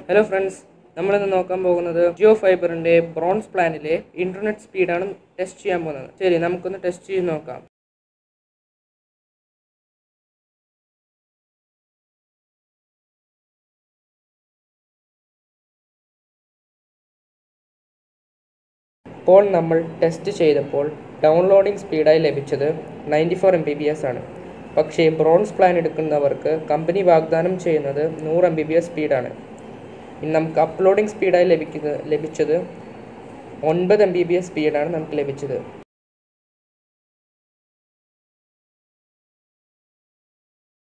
hello friends നമ്മളിന്ന് നോക്കാൻ പോകുന്നത് ജിയോ ഫൈബറിന്റെ ബ്രോൺസ് പ്ലാനിലെ ഇന്റർനെറ്റ് സ്പീഡാണ് ടെസ്റ്റ് ചെയ്യാൻ പോകുന്നത് ശരി നമുക്കൊന്ന് ടെസ്റ്റ് ചെയ്ത് നോക്കാം ഇപ്പോൾ നമ്മൾ ടെസ്റ്റ് ചെയ്തപ്പോൾ ഡൗൺലോഡിംഗ് സ്പീഡായി ലഭിച്ചത് ninety four M B B S ആണ് പക്ഷേ ബ്രോൺസ് പ്ലാൻ എടുക്കുന്നവർക്ക് കമ്പനി വാഗ്ദാനം ചെയ്യുന്നത് നൂറ് എം ബി ബി എസ് സ്പീഡാണ് ഇനി നമുക്ക് അപ്ലോഡിംഗ് സ്പീഡായി ലഭിക്കുന്നത് ലഭിച്ചത് ഒൻപത് എം ബി ബി എസ് സ്പീഡാണ് നമുക്ക് ലഭിച്ചത്